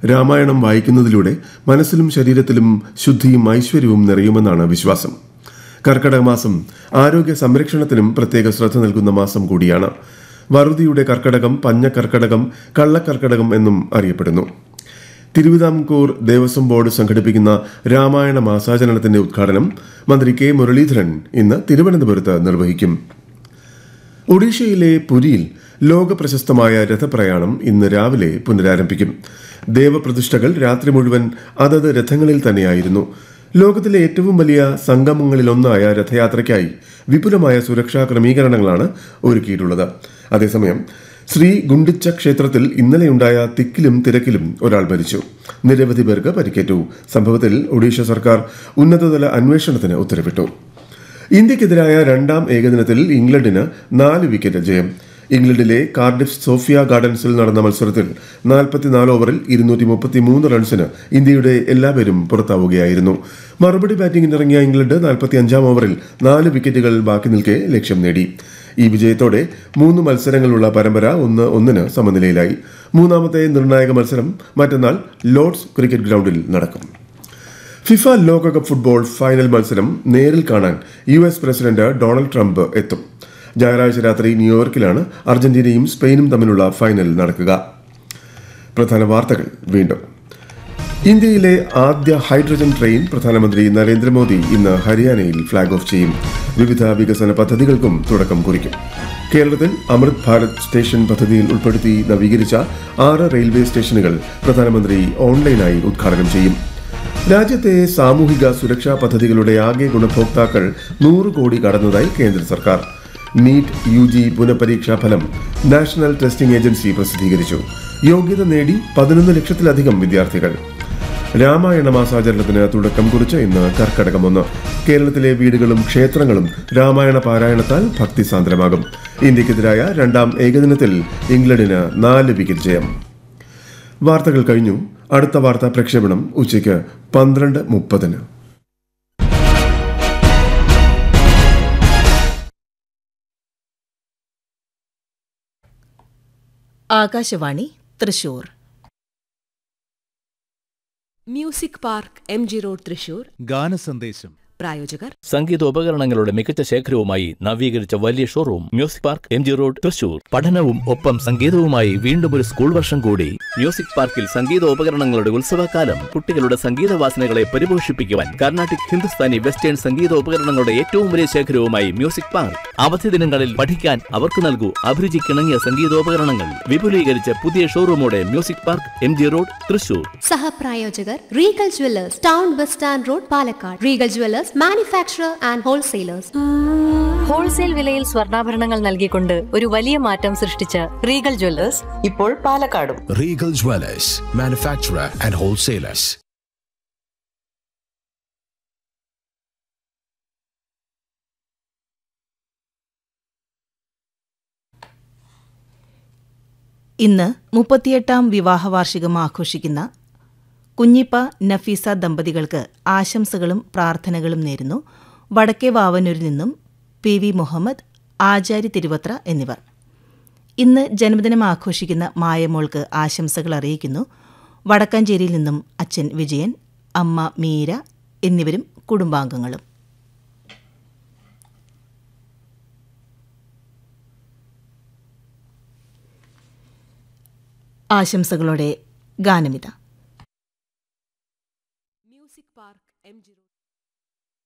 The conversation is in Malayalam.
രാമായണം വായിക്കുന്നതിലൂടെ മനസ്സിലും ശരീരത്തിലും ശുദ്ധിയും ഐശ്വര്യവും നിറയുമെന്നാണ് വിശ്വാസം കർക്കടക മാസം ആരോഗ്യ സംരക്ഷണത്തിനും പ്രത്യേക ശ്രദ്ധ നൽകുന്ന മാസം കൂടിയാണ് വറുതിയുടെ കർക്കടകം പഞ്ഞക്കർക്കടകം കള്ളക്കർക്കടകം എന്നും അറിയപ്പെടുന്നു തിരുവിതാംകൂർ ദേവസ്വം ബോർഡ് സംഘടിപ്പിക്കുന്ന രാമായണ മാസാചരണത്തിന്റെ ഉദ്ഘാടനം മന്ത്രി കെ മുരളീധരൻ ഇന്ന് തിരുവനന്തപുരത്ത് നിർവഹിക്കും ഒഡീഷയിലെ പുരിയിൽ ലോക പ്രശസ്തമായ രഥപ്രയാണം ഇന്ന് രാവിലെ പുനരാരംഭിക്കും ദേവപ്രതിഷ്ഠകൾ രാത്രി മുഴുവൻ അതത് രഥങ്ങളിൽ തന്നെയായിരുന്നു ലോകത്തിലെ ഏറ്റവും വലിയ സംഗമങ്ങളിലൊന്നായ രഥയാത്രയ്ക്കായി വിപുലമായ സുരക്ഷാ ക്രമീകരണങ്ങളാണ് ഒരുക്കിയിട്ടുള്ളത് അതേസമയം ശ്രീ ഗുണ്ടിച്ച ക്ഷേത്രത്തിൽ ഇന്നലെയുണ്ടായ തിക്കിലും തിരക്കിലും ഒരാൾ മരിച്ചു നിരവധി പേർക്ക് പരിക്കേറ്റു സംഭവത്തിൽ ഒഡീഷ സർക്കാർ ഉന്നതതല അന്വേഷണത്തിന് ഉത്തരവിട്ടു ഇന്ത്യക്കെതിരായ രണ്ടാം ഏകദിനത്തിൽ ഇംഗ്ലണ്ടിന് നാല് വിക്കറ്റ് ജയം ഇംഗ്ലണ്ടിലെ കാർഡിഫ് സോഫിയ ഗാർഡൻസിൽ നടന്ന മത്സരത്തിൽ നാൽപ്പത്തിനാല് ഓവറിൽ ഇരുന്നൂറ്റി മുപ്പത്തിമൂന്ന് റൺസിന് ഇന്ത്യയുടെ എല്ലാവരും പുറത്താവുകയായിരുന്നു മറുപടി ബാറ്റിംഗിനിറങ്ങിയ ഇംഗ്ലണ്ട് നാൽപ്പത്തി അഞ്ചാം ഓവറിൽ നാല് വിക്കറ്റുകൾ ബാക്കി നിൽക്കെ ലക്ഷ്യം നേടി ഈ വിജയത്തോടെ മൂന്ന് മത്സരങ്ങളുള്ള പരമ്പര ഒന്ന് ഒന്നിന് സമനിലയിലായി മൂന്നാമത്തെ നിർണായക മത്സരം മറ്റന്നാൾ ലോർഡ്സ് ക്രിക്കറ്റ് ഗ്രൗണ്ടിൽ നടക്കും ഫിഫ ലോകകപ്പ് ഫുട്ബോൾ ഫൈനൽ മത്സരം നേരിൽ കാണാൻ U S president Donald Trump എത്തും ഞായറാഴ്ച രാത്രി ന്യൂയോർക്കിലാണ് അർജന്റീനയും സ്പെയിനും തമ്മിലുള്ള ഫൈനൽ നടക്കുക പ്രധാന വാർത്തകൾ വീണ്ടും ഇന്ത്യയിലെ ആദ്യ ഹൈഡ്രജൻ ട്രെയിൻ പ്രധാനമന്ത്രി നരേന്ദ്രമോദി ഇന്ന് ഹരിയാനയിൽ ഫ്ളാഗ് ഓഫ് ചെയ്യും വിവിധ വികസന പദ്ധതികൾക്കും തുടക്കം കുറിക്കും കേരളത്തിൽ അമൃത് ഭാരത് സ്റ്റേഷൻ പദ്ധതിയിൽ ഉൾപ്പെടുത്തി നവീകരിച്ച ആറ് റെയിൽവേ സ്റ്റേഷനുകൾ പ്രധാനമന്ത്രി ഓൺലൈനായി ഉദ്ഘാടനം ചെയ്യും രാജ്യത്തെ സാമൂഹിക സുരക്ഷാ പദ്ധതികളുടെ ആകെ ഗുണഭോക്താക്കൾ നൂറ് കോടി കടന്നതായി കേന്ദ്ര സർക്കാർ നീറ്റ് യു ജി പുനഃപരീക്ഷാ ഫലം നാഷണൽ ടെസ്റ്റിംഗ് ഏജൻസി പ്രസിദ്ധീകരിച്ചു യോഗ്യത നേടി പതിനൊന്ന് ലക്ഷത്തിലധികം വിദ്യാർത്ഥികൾ രാമായണ മാസാചരണത്തിന് തുടക്കം കുറിച്ച് ഇന്ന് കർക്കടകമൊന്ന് കേരളത്തിലെ വീടുകളും ക്ഷേത്രങ്ങളും രാമായണ പാരായണത്താൽ ഭക്തിസാന്ദ്രമാകും ഇന്ത്യക്കെതിരായ രണ്ടാം ഏകദിനത്തിൽ ഇംഗ്ലണ്ടിന് നാല് വിക്കറ്റ് ജയം വാർത്തകൾ കഴിഞ്ഞു അടുത്ത വാർത്താ പ്രക്ഷേപണം ഉച്ചയ്ക്ക് പന്ത്രണ്ട് മുപ്പതിന് Akashvani Thrissur music park M G road Thrissur ഗാനസന്ദേശം പ്രായോജകർ സംഗീതോപകരണങ്ങളുടെ മികച്ച ശേഖരവുമായി നവീകരിച്ച വലിയ showroom music park M G road Thrissur പഠനവും ഒപ്പം സംഗീതവുമായി വീണ്ടും ഒരു സ്കൂൾ വർഷം കൂടി മ്യൂസിക് പാർക്കിൽ സംഗീതോപകരണങ്ങളുടെ ഉത്സവകാലം കുട്ടികളുടെ സംഗീത വാസനകളെ പരിപോഷിപ്പിക്കുവാൻ കർണാട്ടിക് ഹിന്ദുസ്ഥാനി വെസ്റ്റേൺ സംഗീതോപകരണങ്ങളുടെ ഏറ്റവും വലിയ ശേഖരവുമായി മ്യൂസിക് പാർക്ക് അവധി ദിനങ്ങളിൽ പഠിക്കാൻ അവർക്ക് നൽകൂ അഭിരുചിക്കിണങ്ങിയ സംഗീതോപകരണങ്ങൾ വിപുലീകരിച്ച പുതിയ ഷോറൂമോടെ music park M G road Thrissur സഹപ്രായോജകർ Regal jewellers town bus stand road Palakkad Regal jewellers manufacturer and wholesalers wholesale വിലയിൽ സ്വർണ്ണാഭരണങ്ങൾ നൽകിക്കൊണ്ട് ഒരു വലിയ മാറ്റം സൃഷ്ടിച്ച റീഗൽ ജ്വല്ലേഴ്സ് ഇപ്പോൾ പാലക്കാടും Regal Dwellers, manufacturer and wholesalers. ഇന്ന് മുപ്പത്തിയെട്ടാം വിവാഹ വാർഷികം ആഘോഷിക്കുന്ന കുഞ്ഞിപ്പ നഫീസ ദമ്പതികൾക്ക് ആശംസകളും പ്രാർത്ഥനകളും നേരുന്നു വടക്കേ വാവനൂരിൽ നിന്നും പി വി മുഹമ്മദ് ആചാരി തിരുവത്ര എന്നിവർ ഇന്ന് ജന്മദിനം ആഘോഷിക്കുന്ന മായമോൾക്ക് ആശംസകൾ അറിയിക്കുന്നു വടക്കാഞ്ചേരിയിൽ നിന്നും അച്ഛൻ വിജയൻ അമ്മ മീര എന്നിവരും കുടുംബാംഗങ്ങളും ആശംസകളോടെ ഗാനമിത music park M G road